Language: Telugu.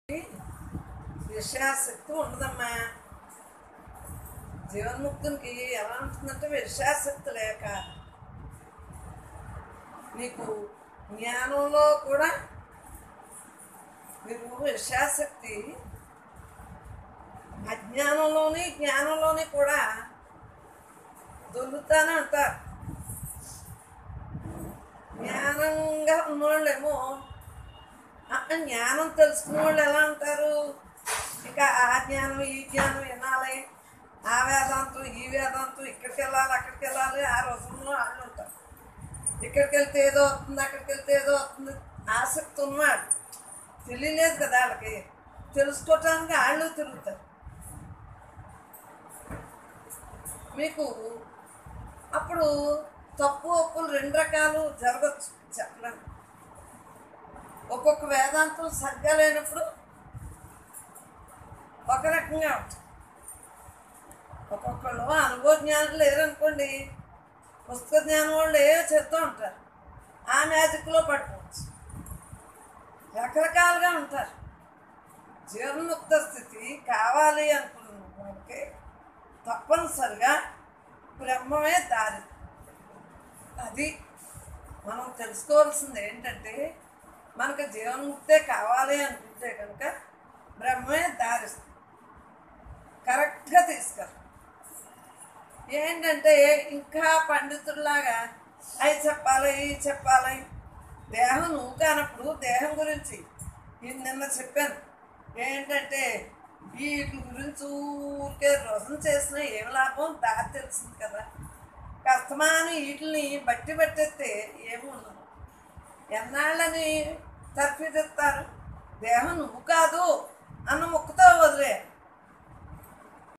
విషయాశక్తి ఉండదమ్మా జీవన్ముక్తునికి ఎలా ఉంటుందంటే విషయాశక్తి లేక నీకు జ్ఞానంలో కూడా మీరు విషయాశక్తి అజ్ఞానంలోని జ్ఞానంలోని కూడా దొరుకుతానే ఉంటారు జ్ఞానంగా ఉన్నవాళ్ళేమో ఆ జ్ఞానం తెలుసుకున్న వాళ్ళు ఎలా ఉంటారు ఇంకా ఆ జ్ఞానం ఈ జ్ఞానం వినాలి ఆ వేదాంతం ఈ వేదాంతం ఇక్కడికి వెళ్ళాలి అక్కడికి వెళ్ళాలి ఆ రోజుల్లో వాళ్ళు ఉంటారు ఇక్కడికి వెళ్తే ఏదో వస్తుంది అక్కడికి వెళ్తే ఏదో వస్తుంది ఆసక్తి ఉన్నవాడు తెలియలేదు కదా వాళ్ళకి తెలుసుకోవటానికి వాళ్ళు తిరుగుతారు మీకు అప్పుడు తప్పు ఒప్పులు రెండు రకాలు జరగచ్చు చెప్పలేము ఒక్కొక్క వేదాంతం సరిగ్గా లేనప్పుడు ఒక రకంగా ఉంటుంది ఒక్కొక్కళ్ళు అనుభవ జ్ఞానం లేరనుకోండి పుస్తక జ్ఞానం వాళ్ళు ఏవో చెప్తూ ఉంటారు ఆ మ్యాజిక్లో పడుకోవచ్చు రకరకాలుగా ఉంటారు జీవన్ముక్త స్థితి కావాలి అనుకున్న వాళ్ళకి తప్పనిసరిగా బ్రహ్మమే దారి అది మనం తెలుసుకోవాల్సింది ఏంటంటే మనకు జీవన్ముక్తే కావాలి అనుకుంటే కనుక బ్రహ్మే దారిస్తుంది కరెక్ట్గా తీసుకెళ్ళి ఏంటంటే ఇంకా పండితుల్లాగా అవి చెప్పాలి ఇవి చెప్పాలి దేహం నువ్వు కానప్పుడు దేహం గురించి ఇది నిన్న చెప్పాను ఏంటంటే వీటి గురించి ఊరికే రోజం చేసిన ఏం లాభం దారి తెలిసింది కదా కష్టమాని వీటిని బట్టి పట్టేస్తే ఏముండదు ఎన్నాళ్ళని తర్ఫీదిస్తారు దేహం నువ్వు కాదు